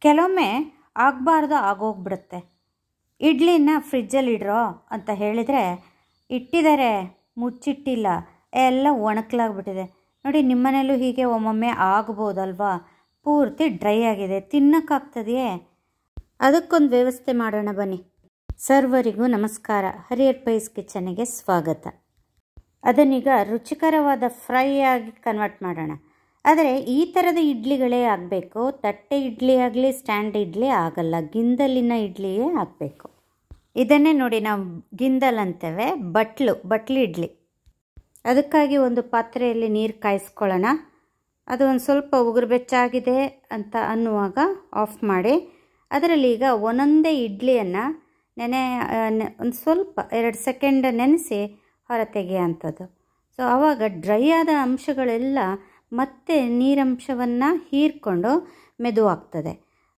ಕೆಲವೊಮ್ಮೆ ಆಗಬಾರ್ದು ಆಗೋಗ್ಬಿಡುತ್ತೆ ಇಡ್ಲಿನ ಫ್ರಿಜ್ಜಲ್ಲಿ ಇಡ್ರೋ ಅಂತ ಹೇಳಿದರೆ ಇಟ್ಟಿದ್ದಾರೆ ಮುಚ್ಚಿಟ್ಟಿಲ್ಲ ಎಲ್ಲ ಒಣಕಲಾಗ್ಬಿಟ್ಟಿದೆ ನೋಡಿ ನಿಮ್ಮನೇಲೂ ಹೀಗೆ ಒಮ್ಮೊಮ್ಮೆ ಆಗ್ಬೋದಲ್ವಾ ಪೂರ್ತಿ ಡ್ರೈ ಆಗಿದೆ ತಿನ್ನೋಕ್ಕಾಗ್ತದೆಯೇ ಅದಕ್ಕೊಂದು ವ್ಯವಸ್ಥೆ ಮಾಡೋಣ ಬನ್ನಿ ಸರ್ವರಿಗೂ ನಮಸ್ಕಾರ ಹರಿಯರ್ ಪೈಸ್ ಕಿಚನ್ಗೆ ಸ್ವಾಗತ ಅದನ್ನೀಗ ರುಚಿಕರವಾದ ಫ್ರೈ ಆಗಿ ಕನ್ವರ್ಟ್ ಮಾಡೋಣ ಆದರೆ ಈ ಥರದ ಇಡ್ಲಿಗಳೇ ಆಗಬೇಕು ತಟ್ಟೆ ಇಡ್ಲಿ ಆಗಲಿ ಸ್ಟ್ಯಾಂಡ್ ಇಡ್ಲಿ ಆಗಲ್ಲ ಗಿಂದಲಿನ ಇಡ್ಲಿಯೇ ಆಗಬೇಕು ಇದನ್ನೇ ನೋಡಿ ನಾವು ಗಿಂದಲ್ ಅಂತೇವೆ ಬಟ್ಲು ಬಟ್ಲು ಇಡ್ಲಿ ಅದಕ್ಕಾಗಿ ಒಂದು ಪಾತ್ರೆಯಲ್ಲಿ ನೀರು ಕಾಯಿಸ್ಕೊಳ್ಳೋಣ ಅದು ಒಂದು ಸ್ವಲ್ಪ ಉಗುರು ಬೆಚ್ಚಾಗಿದೆ ಅಂತ ಅನ್ನುವಾಗ ಆಫ್ ಮಾಡಿ ಅದರಲ್ಲಿ ಈಗ ಒಂದೊಂದೇ ಇಡ್ಲಿಯನ್ನು ನೆನೆ ಒಂದು ಸ್ವಲ್ಪ ಎರಡು ಸೆಕೆಂಡ್ ನೆನೆಸಿ ಹೊರ ತೆಗೆಯೋಂಥದ್ದು ಸೊ ಆವಾಗ ಡ್ರೈ ಆದ ಅಂಶಗಳೆಲ್ಲ ಮತ್ತೆ ನೀರಂಶವನ್ನು ಹೀರ್ಕೊಂಡು ಮೆದುವಾಗ್ತದೆ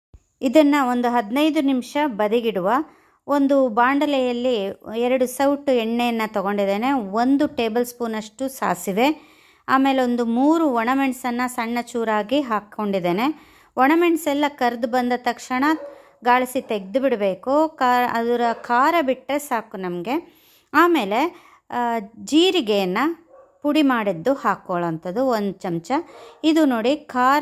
ಇದನ್ನು ಒಂದು ಹದಿನೈದು ನಿಮಿಷ ಬದಿಗಿಡುವ ಒಂದು ಬಾಂಡಲೆಯಲ್ಲಿ ಎರಡು ಸೌಟು ಎಣ್ಣೆಯನ್ನು ತೊಗೊಂಡಿದ್ದೇನೆ ಒಂದು ಟೇಬಲ್ ಸ್ಪೂನಷ್ಟು ಸಾಸಿವೆ ಆಮೇಲೆ ಒಂದು ಮೂರು ಒಣಮೆಣಸನ್ನು ಸಣ್ಣ ಚೂರಾಗಿ ಹಾಕ್ಕೊಂಡಿದ್ದೇನೆ ಒಣಮೆಣಸೆಲ್ಲ ಕರೆದು ಬಂದ ತಕ್ಷಣ ಗಾಳಿಸಿ ತೆಗೆದು ಬಿಡಬೇಕು ಖಾರ ಅದರ ಖಾರ ಬಿಟ್ಟರೆ ಸಾಕು ನಮಗೆ ಆಮೇಲೆ ಜೀರಿಗೆಯನ್ನು ಪುಡಿ ಮಾಡಿದ್ದು ಹಾಕ್ಕೊಳ್ಳೋಂಥದ್ದು ಒಂದು ಚಮಚ ಇದು ನೋಡಿ ಖಾರ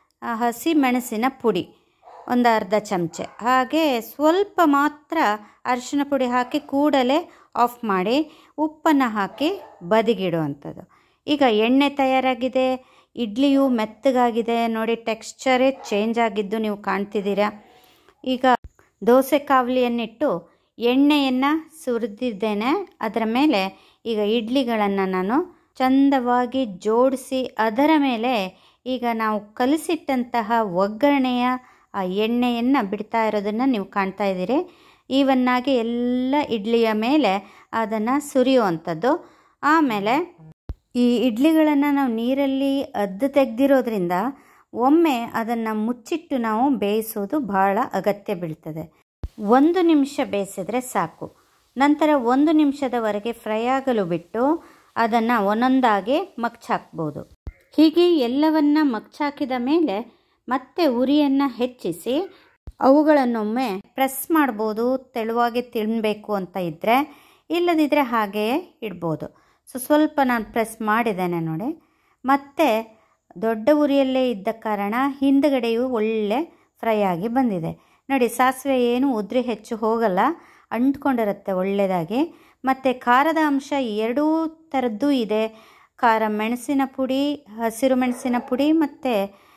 ಹಸಿ ಮೆಣಸಿನ ಪುಡಿ ಒಂದು ಅರ್ಧ ಚಮಚೆ ಹಾಗೆ ಸ್ವಲ್ಪ ಮಾತ್ರ ಅರಿಶಿನ ಪುಡಿ ಹಾಕಿ ಕೂಡಲೇ ಆಫ್ ಮಾಡಿ ಉಪ್ಪನ್ನು ಹಾಕಿ ಬದಿಗಿಡುವಂಥದ್ದು ಈಗ ಎಣ್ಣೆ ತಯಾರಾಗಿದೆ ಇಡ್ಲಿಯು ಮೆತ್ತಗಾಗಿದೆ ನೋಡಿ ಟೆಕ್ಸ್ಚರೇ ಚೇಂಜ್ ಆಗಿದ್ದು ನೀವು ಕಾಣ್ತಿದ್ದೀರಾ ಈಗ ದೋಸೆ ಕಾವಲಿಯನ್ನಿಟ್ಟು ಎಣ್ಣೆಯನ್ನು ಸುರಿದಿದ್ದೇನೆ ಅದರ ಮೇಲೆ ಈಗ ಇಡ್ಲಿಗಳನ್ನು ನಾನು ಚಂದವಾಗಿ ಜೋಡಿಸಿ ಅದರ ಮೇಲೆ ಈಗ ನಾವು ಕಲಸಿಟ್ಟಂತಹ ಒಗ್ಗರಣೆಯ ಆ ಎಣ್ಣೆಯನ್ನು ಬಿಡ್ತಾ ಇರೋದನ್ನು ನೀವು ಕಾಣ್ತಾ ಇದ್ದೀರಿ ಈವನ್ನಾಗಿ ಎಲ್ಲ ಇಡ್ಲಿಯ ಮೇಲೆ ಅದನ್ನು ಸುರಿಯುವಂಥದ್ದು ಆಮೇಲೆ ಈ ಇಡ್ಲಿಗಳನ್ನು ನಾವು ನೀರಲ್ಲಿ ಅದ್ದು ತೆಗೆದಿರೋದ್ರಿಂದ ಒಮ್ಮೆ ಅದನ್ನು ಮುಚ್ಚಿಟ್ಟು ನಾವು ಬೇಯಿಸೋದು ಬಹಳ ಅಗತ್ಯ ಬೀಳ್ತದೆ ಒಂದು ನಿಮಿಷ ಬೇಯಿಸಿದ್ರೆ ಸಾಕು ನಂತರ ಒಂದು ನಿಮಿಷದವರೆಗೆ ಫ್ರೈ ಆಗಲು ಬಿಟ್ಟು ಅದನ್ನು ಒಂದೊಂದಾಗಿ ಮಗ್ಚಾಕ್ಬೋದು ಹೀಗೆ ಎಲ್ಲವನ್ನ ಮಗ್ಚಾಕಿದ ಮೇಲೆ ಮತ್ತೆ ಉರಿಯನ್ನು ಹೆಚ್ಚಿಸಿ ಅವುಗಳನ್ನೊಮ್ಮೆ ಪ್ರೆಸ್ ಮಾಡ್ಬೋದು ತೆಳುವಾಗಿ ತಿನ್ನಬೇಕು ಅಂತ ಇದ್ದರೆ ಇಲ್ಲದಿದ್ದರೆ ಹಾಗೆಯೇ ಇಡ್ಬೋದು ಸೊ ಸ್ವಲ್ಪ ನಾನು ಪ್ರೆಸ್ ಮಾಡಿದ್ದೇನೆ ನೋಡಿ ಮತ್ತು ದೊಡ್ಡ ಉರಿಯಲ್ಲೇ ಇದ್ದ ಕಾರಣ ಹಿಂದುಗಡೆಯೂ ಒಳ್ಳೆ ಫ್ರೈ ಆಗಿ ಬಂದಿದೆ ನೋಡಿ ಸಾಸಿವೆ ಏನು ಉದ್ರಿ ಹೆಚ್ಚು ಹೋಗಲ್ಲ ಅಂಟ್ಕೊಂಡಿರುತ್ತೆ ಒಳ್ಳೆಯದಾಗಿ ಮತ್ತು ಖಾರದ ಅಂಶ ಎರಡೂ ಥರದ್ದು ಇದೆ ಖಾರ ಮೆಣಸಿನ ಪುಡಿ ಹಸಿರು ಮೆಣಸಿನ ಪುಡಿ ಮತ್ತು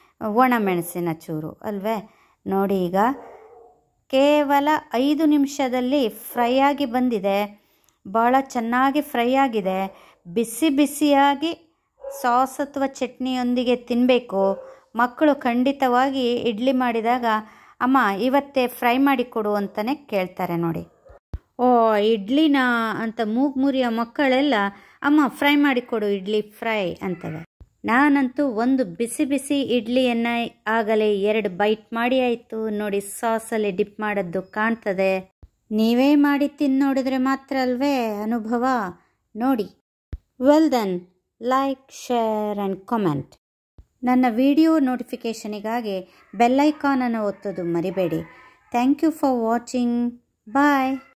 ಒಣ ಮೆಣಸಿನ ಚೂರು ಅಲ್ವೇ ನೋಡಿ ಈಗ ಕೇವಲ ಐದು ನಿಮಿಷದಲ್ಲಿ ಫ್ರೈ ಆಗಿ ಬಂದಿದೆ ಭಾಳ ಚೆನ್ನಾಗಿ ಫ್ರೈ ಆಗಿದೆ ಬಿಸಿ ಬಿಸಿಯಾಗಿ ಸಾಸ್ ಅಥವಾ ಚಟ್ನಿಯೊಂದಿಗೆ ತಿನ್ನಬೇಕು ಮಕ್ಕಳು ಖಂಡಿತವಾಗಿ ಇಡ್ಲಿ ಮಾಡಿದಾಗ ಅಮ್ಮ ಇವತ್ತೇ ಫ್ರೈ ಮಾಡಿ ಕೊಡು ಅಂತಲೇ ಕೇಳ್ತಾರೆ ನೋಡಿ ಓ ಇಡ್ಲಿನ ಅಂತ ಮೂಗು ಮುರಿಯೋ ಮಕ್ಕಳೆಲ್ಲ ಅಮ್ಮ ಫ್ರೈ ಮಾಡಿಕೊಡು ಇಡ್ಲಿ ಫ್ರೈ ಅಂತವೆ ನಾನಂತೂ ಒಂದು ಬಿಸಿ ಬಿಸಿ ಇಡ್ಲಿಯನ್ನು ಆಗಲೇ ಎರಡು ಬೈಟ್ ಮಾಡಿ ಆಯಿತು ನೋಡಿ ಸಾಸಲ್ಲಿ ಡಿಪ್ ಮಾಡೋದು ಕಾಣ್ತದೆ ನೀವೇ ಮಾಡಿ ತಿಂದು ನೋಡಿದ್ರೆ ಮಾತ್ರ ಅಲ್ವೇ ಅನುಭವ ನೋಡಿ well then like share and comment ನನ್ನ ವಿಡಿಯೋ ನೋಟಿಫಿಕೇಷನಿಗಾಗಿ ಬೆಲ್ಲೈಕಾನನ್ನು ಒತ್ತೋದು ಮರಿಬೇಡಿ thank you for watching bye